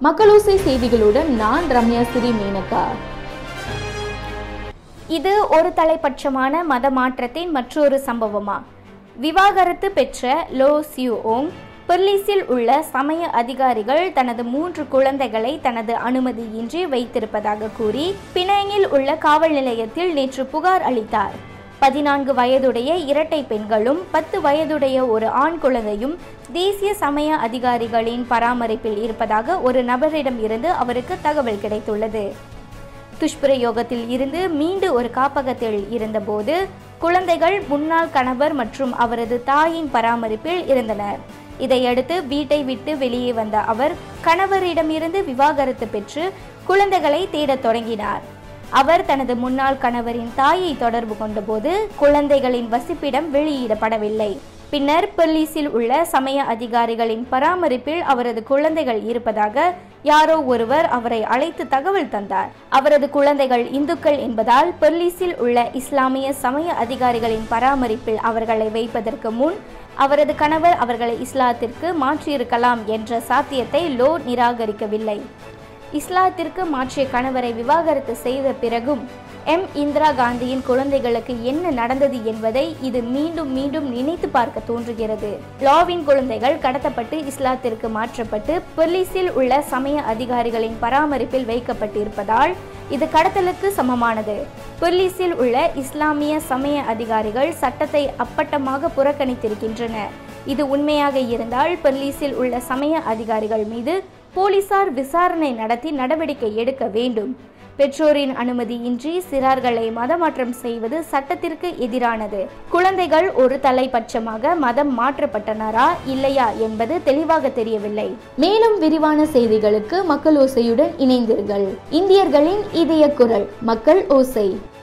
மக்களோசை செய்திகளுடன் நான் ரம்யா ஸ்ரீ மேனகா இது ஒரு தலைப்பட்சமான மத மாற்றத்தின் மற்றொரு சம்பவமா விவாகரத்து பெற்ற லோ சியூ ஓங் பெர்லிஸில் உள்ள சமய அதிகாரிகள் தனது மூன்று குழந்தைகளை தனது அனுமதியின்றி வைத்திருப்பதாக கூறி பினாங்கில் உள்ள காவல் நிலையத்தில் நேற்று புகார் அளித்தார் பதினான்கு வயதுடைய இரட்டை பெண்களும் பத்து வயதுடைய ஒரு ஆண் குழந்தையும் தேசிய சமய அதிகாரிகளின் பராமரிப்பில் இருப்பதாக ஒரு நபரிடம் இருந்து அவருக்கு தகவல் கிடைத்துள்ளது துஷ்பிரயோகத்தில் இருந்து மீண்டு ஒரு காப்பகத்தில் இருந்தபோது குழந்தைகள் முன்னாள் கணவர் மற்றும் அவரது தாயின் பராமரிப்பில் இருந்தனர் இதையடுத்து வீட்டை விட்டு வெளியே வந்த அவர் கணவரிடமிருந்து விவாகரத்து பெற்று குழந்தைகளை தேடத் தொடங்கினார் அவர் தனது முன்னாள் கணவரின் தாயை தொடர்பு கொண்டபோது குழந்தைகளின் வசிப்பிடம் வெளியிடப்படவில்லை பின்னர் பெர்லிஸில் உள்ள சமய அதிகாரிகளின் பராமரிப்பில் அவரது குழந்தைகள் இருப்பதாக யாரோ ஒருவர் அவரை அழைத்து தகவல் தந்தார் அவரது குழந்தைகள் இந்துக்கள் என்பதால் பெர்லிஸில் உள்ள இஸ்லாமிய சமய அதிகாரிகளின் பராமரிப்பில் அவர்களை வைப்பதற்கு முன் அவரது கணவர் அவர்களை இஸ்லாத்திற்கு மாற்றியிருக்கலாம் என்ற சாத்தியத்தை லோ நிராகரிக்கவில்லை இஸ்லாத்திற்கு மாற்றிய கணவரை விவாகரத்து செய்த பிறகும் எம் இந்திரா காந்தியின் குழந்தைகளுக்கு என்ன நடந்தது என்பதை இது மீண்டும் மீண்டும் நினைத்து பார்க்க தோன்றுகிறது லாவின் குழந்தைகள் கடத்தப்பட்டு இஸ்லாத்திற்கு மாற்றப்பட்டு பொலிஸில் உள்ள சமய அதிகாரிகளின் பராமரிப்பில் வைக்கப்பட்டிருப்பதால் இது கடத்தலுக்கு சமமானது பொலிஸில் உள்ள இஸ்லாமிய சமய அதிகாரிகள் சட்டத்தை அப்பட்டமாக புறக்கணித்திருக்கின்றனர் இது உண்மையாக இருந்தால் பொலிஸில் உள்ள சமய அதிகாரிகள் மீது போலீசார் விசாரணை நடத்தி நடவடிக்கை எடுக்க வேண்டும் பெற்றோரின் அனுமதியின்றி சிறார்களை மதமாற்றம் செய்வது சட்டத்திற்கு எதிரானது குழந்தைகள் ஒரு தலைபட்சமாக மதம் மாற்றப்பட்டனரா இல்லையா என்பது தெளிவாக தெரியவில்லை மேலும் விரிவான செய்திகளுக்கு மக்கள் ஓசையுடன் இணைந்தீர்கள் இந்தியர்களின் இதய குரல் மக்கள் ஓசை